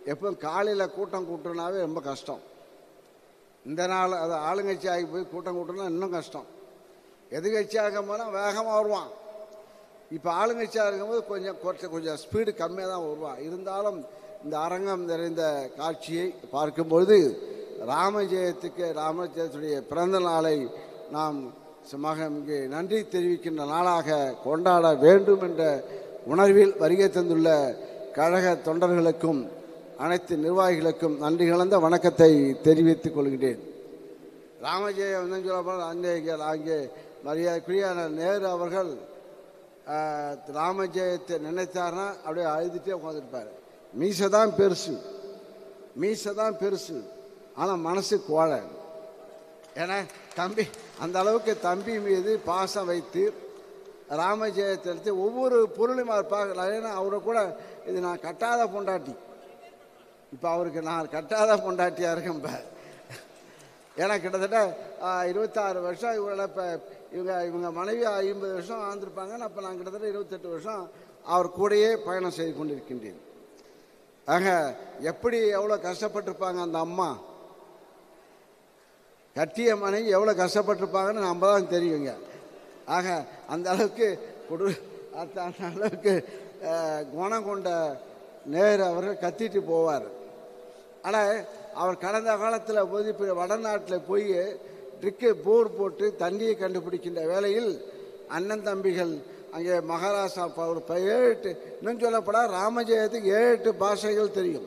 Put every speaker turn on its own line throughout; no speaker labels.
எப்போ காலையில் கூட்டம் கூட்டுனாவே ரொம்ப கஷ்டம் இந்த நாள் அது ஆளுங்கட்சி ஆகி போய் கூட்டம் கூட்டணும்னா இன்னும் கஷ்டம் எதிர்கட்சியாக போனால் வேகமாக வருவான் இப்போ ஆளுங்கட்சியாக இருக்கும்போது கொஞ்சம் கொஞ்சம் கொஞ்சம் ஸ்பீடு கம்மியாக தான் வருவான் இருந்தாலும் இந்த அரங்கம் நிறைந்த காட்சியை பார்க்கும்பொழுது ராமஜெயத்துக்கு ராமஜெயத்துடைய பிறந்த நாளை நாம் சுமக இங்கே நன்றி தெரிவிக்கின்ற நாளாக கொண்டாட வேண்டும் என்ற உணர்வில் வருகை தந்துள்ள கழக தொண்டர்களுக்கும் அனைத்து நிர்வாகிகளுக்கும் நன்றி கலந்த வணக்கத்தை தெரிவித்துக் கொள்கிறேன் ராமஜெயம் வந்து சொல்ல அங்கே அங்கே மரியாதைக்குரிய நேரு அவர்கள் ஆஹ், ராமஜெயத்தை நினைத்தார்னா அப்படியே அழுதுகிட்டே உட்காந்துருப்பார் மீசை தான் பெருசு மீசை தான் பெருசு ஆனால் மனசு கோழை ஏன்னா தம்பி அந்த அளவுக்கு தம்பி மீது பாசம் வைத்து ராமஜெயத்தை எடுத்து ஒவ்வொரு பொருளையும் அவர் பார்க்கலாம் ஏன்னா அவரை கூட இது நான் கட்டாத பொண்டாட்டி இப்போ அவருக்கு நான் கட்டாத பொண்டாட்டியாக இருக்கேன் இப்போ ஏன்னா கிட்டத்தட்ட ஆஹ், இருபத்தாறு வருஷம் இவங்கள இப்போ இவங்க இவங்க மனைவி ஐம்பது வருஷம் ஆந்திருப்பாங்க அப்போ நான் கிட்டத்தட்ட இருபத்தெட்டு வருஷம் அவர் கூடயே பயணம் செய்து கொண்டிருக்கின்றேன் ஆக எப்படி எவ்வளோ கஷ்டப்பட்டிருப்பாங்க அந்த அம்மா கட்டிய மனைவி எவ்வளோ கஷ்டப்பட்டிருப்பாங்கன்னு நம்ம தான் தெரியுங்க ஆக அந்த அளவுக்கு கொடு அந்த அந்த அளவுக்கு அஹ், குணம் கொண்ட நேரு அவர்கள் கத்திட்டு போவார் ஆனால் அவர் கடந்த காலத்தில் போது இப்போ வடநாட்டில் போய் ட்ரிக்கு போர் போட்டு தண்ணியை கண்டுபிடிக்கின்ற வேளையில் அண்ணன் தம்பிகள் அங்கே மகாராஷ்டிரா ப- ஒரு ப- ஏழு எட்டு இன்னும் சொல்லப்படா ராமஜெயத்துக்கு ஏழு எட்டு பாஷைகள் தெரியும்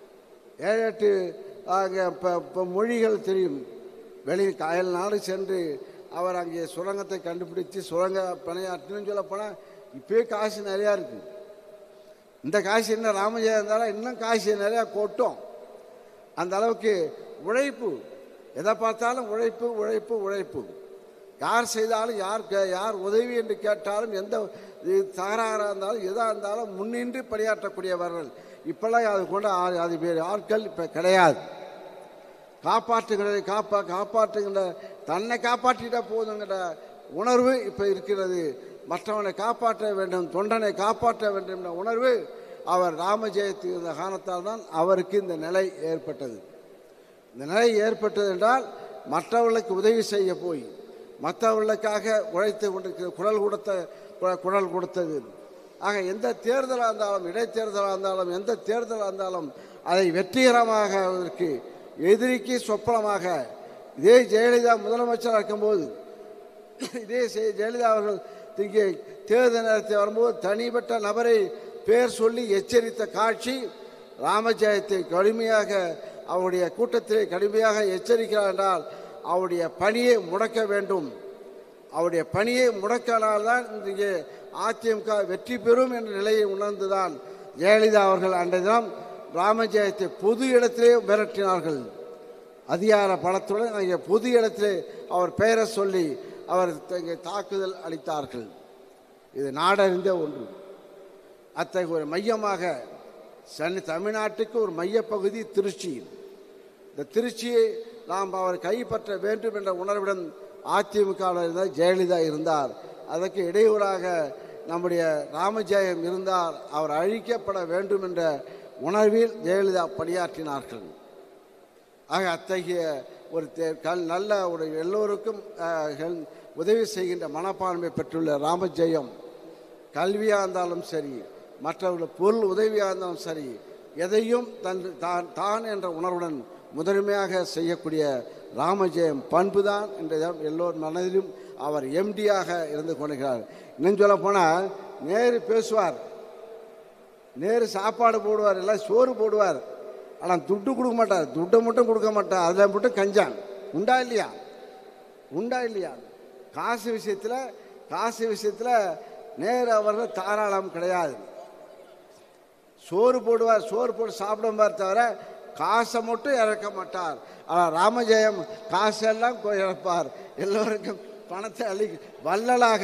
ஏழு எட்டு அங்கே இப்போ இப்போ மொழிகள் தெரியும் வெளி அயல் நாடு சென்று அவர் அங்கே சுரங்கத்தை கண்டுபிடிச்சு சுரங்க பணியாற்றணும்னு சொல்லப்போனால் இப்போயே காசு நிறையா இருக்குது இந்த காசு என்ன ராமஜெயம் இருந்தாலும் இன்னும் காசு நிறையா கொட்டும் அந்த அளவுக்கு உழைப்பு எதை பார்த்தாலும் உழைப்பு உழைப்பு உழைப்பு யார் செய்தாலும் யார் கே- யார் உதவி என்று கேட்டாலும் எந்த இது தகராறாக இருந்தாலும் எதாக இருந்தாலும் முன்னின்று பணியாற்றக்கூடியவர்கள் இப்பெல்லாம் அது கொண்ட ஆ- அது பேர் ஆட்கள் இப்போ கிடையாது காப்பாற்றுகிற காப்பா காப்பாற்றுகின்ற தன்னை காப்பாற்றிட்டா போதுங்கிற உணர்வு இப்போ இருக்கிறது மற்றவனை காப்பாற்ற வேண்டும் தொண்டனை காப்பாற்ற வேண்டும் என்ற உணர்வு அவர் ராமஜெயத்து இருந்த காரணத்தால் தான் அவருக்கு இந்த நிலை ஏற்பட்டது இந்த நிலை ஏற்பட்டது என்றால் மற்றவர்களுக்கு உதவி செய்ய போய் மற்றவர்களுக்காக உழைத்து கொண்டிருக்கிற குரல் கொடுத்த கு- குரல் கொடுத்தது ஆக எந்த தேர்தலாக இருந்தாலும் இடைத்தேர்தலாக இருந்தாலும் எந்த தேர்தலாக இருந்தாலும் அதை வெற்றிகரமாக அதற்கு எதிரிக்கு சொப்பனமாக இதே ஜெயலலிதா முதலமைச்சராக இருக்கும்போது இதே செய்- ஜெயலலிதா அவர்கள் இங்கே தேர்தல் நேரத்தில் வரும்போது தனிப்பட்ட நபரை பேர் சொல்லி எச்சரித்த காட்சி ராமஜெயத்தை கடுமையாக அவருடைய கூட்டத்திலே கடுமையாக எச்சரிக்கிறார் என்றால் அவருடைய பணியை முடக்க வேண்டும் அவருடைய பணியை முடக்கினால்தான் இன்றைக்கு அதிமுக வெற்றி பெறும் என்ற நிலையை உணர்ந்துதான் ஜெயலலிதா அவர்கள் அன்றைய தினம் ராமஜெயத்தை பொது இடத்திலே மிரட்டினார்கள் அதிகார பலத்துடன் அங்கே பொது இடத்திலே அவர் பெயரை சொல்லி அவர் இங்கே தாக்குதல் அளித்தார்கள் இது நாடறிந்த ஒன்று அத்தகைய ஒரு மையமாக சென்னை தமிழ்நாட்டுக்கு ஒரு மையப்பகுதி திருச்சி இந்த திருச்சியை நாம் அவர் கைப்பற்ற வேண்டும் என்ற உணர்வுடன் அதிமுக இருந்தால் ஜெயலலிதா இருந்தார் அதற்கு இடையூறாக நம்முடைய ராமஜெயம் இருந்தார் அவர் அழிக்கப்பட வேண்டும் என்ற உணர்வில் ஜெயலலிதா பணியாற்றினார்கள் ஆக அத்தகைய ஒரு தே- கல் நல்ல ஒரு எல்லோருக்கும் அஹ், ஹெல்- உதவி செய்கின்ற மனப்பான்மை பெற்றுள்ள ராமஜெயம் கல்வியாக இருந்தாலும் சரி மற்றவர்கள் பொருள் உதவியாக இருந்தாலும் சரி எதையும் தன் தான் தான் என்ற உணர்வுடன் முதன்மையாக செய்யக்கூடிய ராமஜெயம் பண்பு தான் இன்றைய தினம் எல்லோர் மனதிலும் அவர் எம்டியாக இருந்து கொண்டிருக்கிறார் இன்னும் சொல்ல போனால் நேரு பேசுவார் நேரு சாப்பாடு போடுவார் எல்லாம் சோறு போடுவார் ஆனால் துட்டு கொடுக்க மாட்டார் துட்டை மட்டும் கொடுக்க மாட்டார் அதில் மட்டும் கஞ்சான் உண்டா இல்லையா உண்டா இல்லையா காசு விஷயத்தில் காசு விஷயத்தில் நேரு அவர்கள் தாராளம் கிடையாது சோறு போடுவார் சோறு போட்டு சாப்பிடுவார் தவிர காசை மட்டும் இறக்க மாட்டார் ஆனால் ராமஜெயம் காசெல்லாம் கொ- இழப்பார் எல்லோருக்கும் பணத்தை அள்ளி வள்ளலாக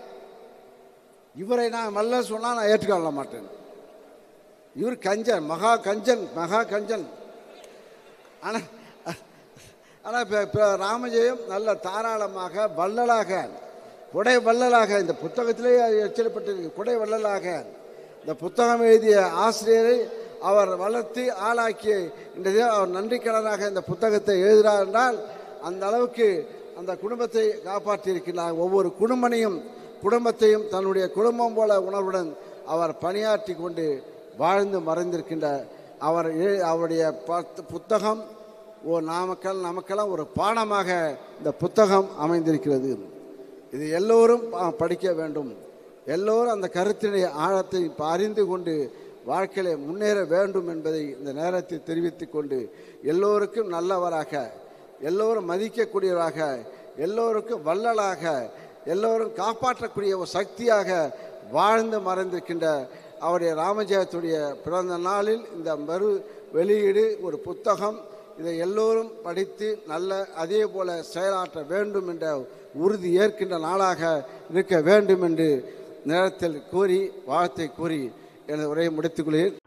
இவரை நான் வள்ளல் சொன்னால் நான் ஏற்றுக்கொள்ள மாட்டேன் இவர் கஞ்சன் மகா கஞ்சன் மகா கஞ்சன் ஆனால் ஆனால் இப்போ இப்போ ராமஜெயம் நல்ல தாராளமாக வள்ளலாக கொடை வள்ளலாக இந்த புத்தகத்திலே எச்சரிக்கப்பட்டிருக்கு கொடை வள்ளலாக இந்த புத்தகம் எழுதிய ஆசிரியரை அவர் வளர்த்து ஆளாக்கி இன்றைய அவர் நன்றிக்கடனாக இந்த புத்தகத்தை எழுதுகிறார் என்றால் அந்த அளவுக்கு அந்த குடும்பத்தை காப்பாற்றியிருக்கிறார் ஒவ்வொரு குடும்பனையும் குடும்பத்தையும் தன்னுடைய குடும்பம் போல உணர்வுடன் அவர் பணியாற்றி கொண்டு வாழ்ந்து மறைந்திருக்கின்ற அவர் எழு- அவருடைய பத்து புத்தகம் ஓ நாமக்கல் நமக்கெல்லாம் ஒரு பாடமாக இந்த புத்தகம் அமைந்திருக்கிறது இது எல்லோரும் ப- படிக்க வேண்டும் எல்லோரும் அந்த கருத்தினுடைய ஆழத்தை ப- அறிந்து கொண்டு வாழ்க்கையில முன்னேற வேண்டும் என்பதை இந்த நேரத்தில் தெரிவித்துக் கொண்டு எல்லோருக்கும் நல்லவராக எல்லோரும் மதிக்கக்கூடியவராக எல்லோருக்கும் வள்ளலாக எல்லோரும் காப்பாற்றக்கூடிய ஒரு சக்தியாக வாழ்ந்து மறைந்திருக்கின்ற அவருடைய ராமஜெயத்துடைய பிறந்த நாளில் இந்த மறு வெளியீடு ஒரு புத்தகம் இதை எல்லோரும் படித்து நல்ல அதே போல செயலாற்ற வேண்டும் என்ற உறுதி ஏற்கின்ற நாளாக இருக்க வேண்டும் என்று நேரத்தில் கூறி வாழ்த்தை கூறி எனது உரையை முடித்துக் கொள்கிறேன்